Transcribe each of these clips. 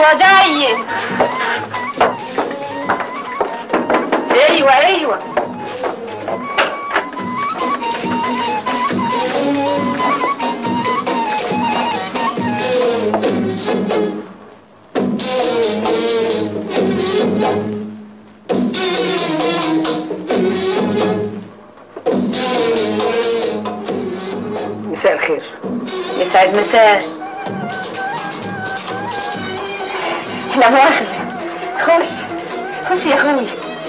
ايوه جاي ايوه ايوه مساء الخير يسعد مساء لا مؤاخذة خش خش يا اخوي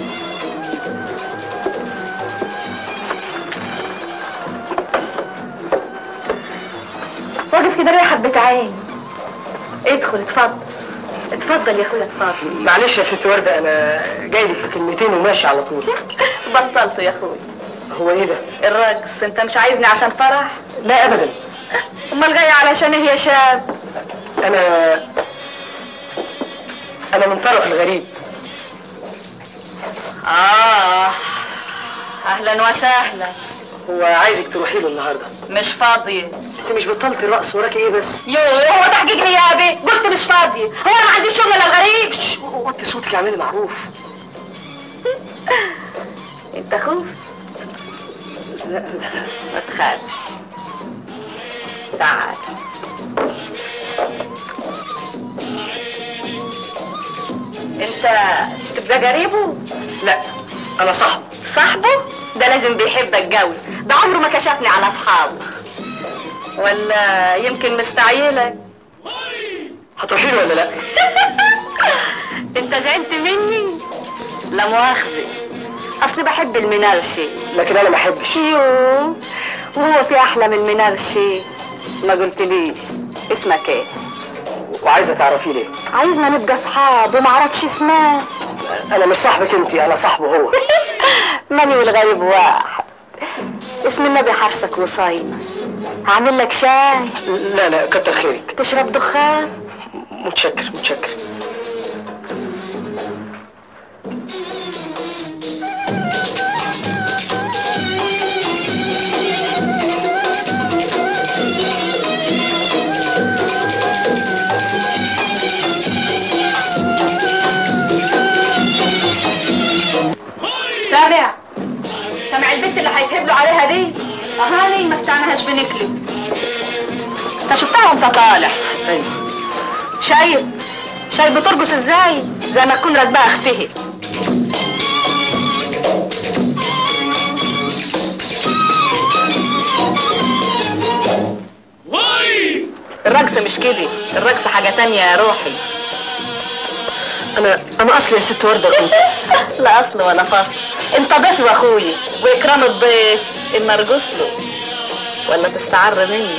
واقف كده ليه حبة عين ادخل اتفضل اتفضل يا اخويا اتفضل معلش يا ست وردة أنا جاي لك في كلمتين وماشي على طول بطلت يا اخوي هو إيه ده؟ الرقص انت مش عايزني عشان فرح لا أبدا امال جاي علشان ايه يا شاب أنا أنا من طرف الغريب اه اهلا وسهلا هو عايزك تروحي له النهارده مش فاضية أنت مش بطلت الرقص وراكي إيه بس؟ يوه هو تحقيق نيابي قلت مش فاضية هو انا عندي شغل للغريب شش، وطي صوتك اعملي معروف انت خوف لا لا ما تخافش تعال انت تبقى قريبه لا أنا صاحبه صاحبه ده لازم بيحبك قوي ده عمره ما كشفني على اصحابه ولا يمكن مستعيلك هتروحي له ولا لا؟ انت زعلت مني لا مؤاخذة اصلي بحب المنرشي لكن أنا ما أحبش يوه وهو في احلى من المنرشي ما قلتليش اسمك ايه وعايزة تعرفي ليه؟ عايزنا نبقى اصحاب وما اعرفش اسمه أنا مش صاحبك أنت أنا صاحبه هو ماني والغريب واحد اسم النبي حرسك وصايمة هعمل لك شاي لا لا كتر خيرك تشرب دخان متشكر متشكر سامع سامع البنت اللي هيتهبلوا عليها دي اهاني ما استعناهاش بنكلي انت شفتها وانت طالع أيوه شايف شايف بترقص ازاي زي ما تكون راكبها اختها الرقص مش كده الرقص حاجة تانية يا روحي أنا أنا أصلي يا ست وردة كنت لا اصل ولا فصل انت ضيفي واخويا واكرام الضيف ان ارقص له ولا تستعر مني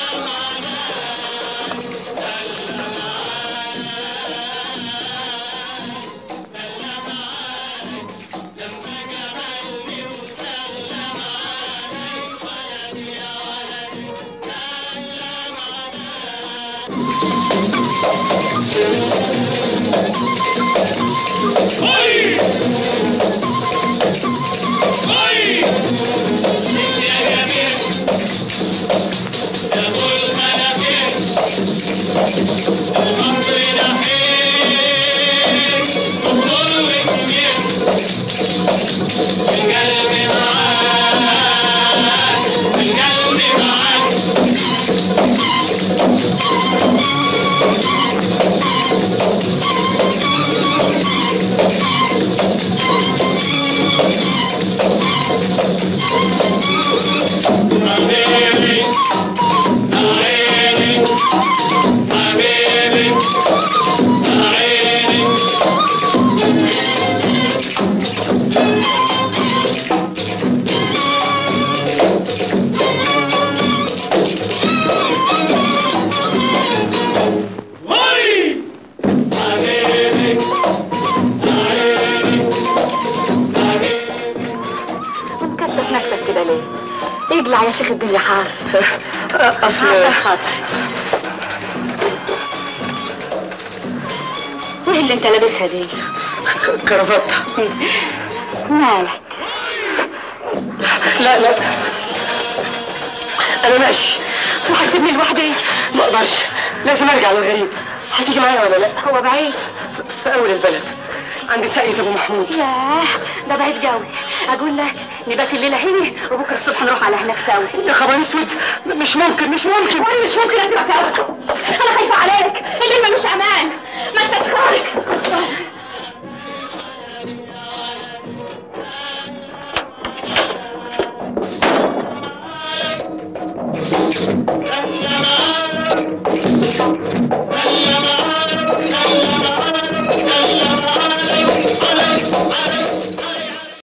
مكتف نفسك كده ليه؟ اقلع يا شيخ الدنيا حار أصل عشان خاطر وايه اللي انت لابسها دي؟ كرافتة مالك؟ لا لا أنا ماشي وهتسيبني لوحدي؟ ما أقدرش لازم أرجع للغريب هتيجي معايا ولا لا؟ هو بعيد في اول البلد عند ساقية ابو محمود ياه ده بعيد قوي اقول لك نبات الليله هنا وبكره الصبح نروح على هناك سوا يا خبر اسود مش ممكن مش ممكن وانا مش ممكن اسيبك ابدا انا خايفه عليك الليله مش امان ما انتش خارج يا